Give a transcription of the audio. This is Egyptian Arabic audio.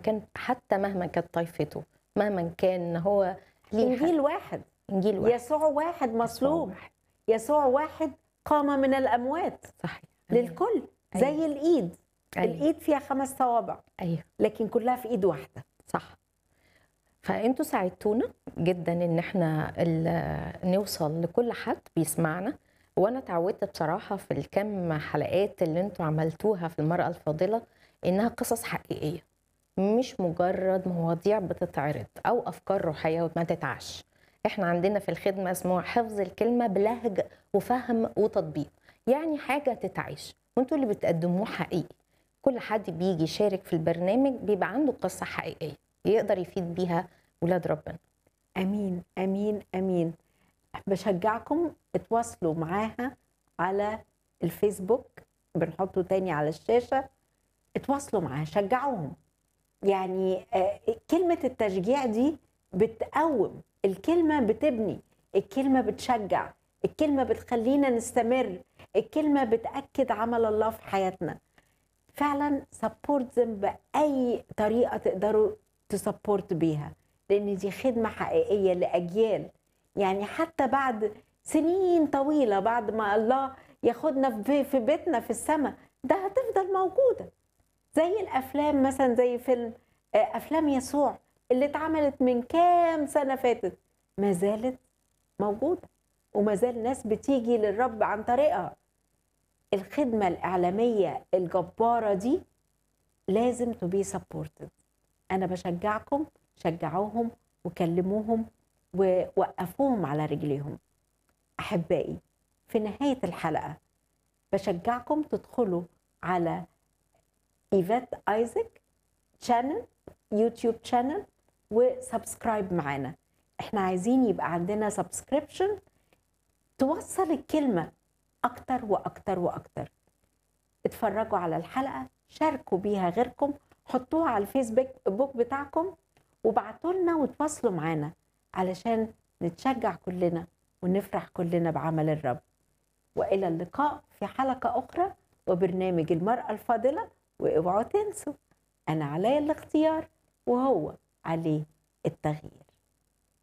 كان حتى مهما كانت طائفته مهما كان هو ليه انجيل واحد حق. انجيل واحد يسوع واحد يسوع مصلوب واحد. يسوع واحد قام من الاموات صحيح للكل زي أيوة. الايد أيوة. الايد فيها خمس صوابع ايوه لكن كلها في ايد واحده صح فانتوا ساعدتونا جدا ان احنا ال- نوصل لكل حد بيسمعنا وانا اتعودت بصراحه في الكم حلقات اللي انتوا عملتوها في المراه الفاضله انها قصص حقيقيه مش مجرد مواضيع بتتعرض او افكار روحيه وما تتعش احنا عندنا في الخدمه اسمه حفظ الكلمه بلهج وفهم وتطبيق يعني حاجه تتعيش وانتوا اللي بتقدموه حقيقي كل حد بيجي يشارك في البرنامج بيبقى عنده قصه حقيقيه يقدر يفيد بيها ولاد ربنا امين امين امين بشجعكم اتواصلوا معاها على الفيسبوك بنحطه تاني على الشاشه اتواصلوا معاها شجعوهم يعني آه، كلمه التشجيع دي بتقوم الكلمه بتبني الكلمه بتشجع الكلمه بتخلينا نستمر الكلمه بتاكد عمل الله في حياتنا فعلا سبورت them باي طريقه تقدروا تسبورت بيها لان دي خدمه حقيقيه لاجيال يعني حتى بعد سنين طويله بعد ما الله ياخدنا في في بيتنا في السماء ده هتفضل موجوده زي الافلام مثلا زي فيلم آه، افلام يسوع اللي اتعملت من كام سنه فاتت ما زالت موجوده وما زال ناس بتيجي للرب عن طريقها الخدمه الاعلاميه الجباره دي لازم تو بي سبورتد انا بشجعكم شجعوهم وكلموهم ووقفوهم على رجليهم احبائي في نهايه الحلقه بشجعكم تدخلوا على ايفات ايزك شانل يوتيوب شانل وسبسكرايب معانا احنا عايزين يبقى عندنا سبسكريبشن توصل الكلمه اكتر واكتر واكتر اتفرجوا على الحلقه شاركوا بيها غيركم حطوها على الفيسبوك بوك بتاعكم وابعتوا لنا وتواصلوا معانا علشان نتشجع كلنا ونفرح كلنا بعمل الرب والى اللقاء في حلقه اخرى وبرنامج المراه الفاضله واوعوا تنسوا انا عليا الاختيار وهو عليه التغيير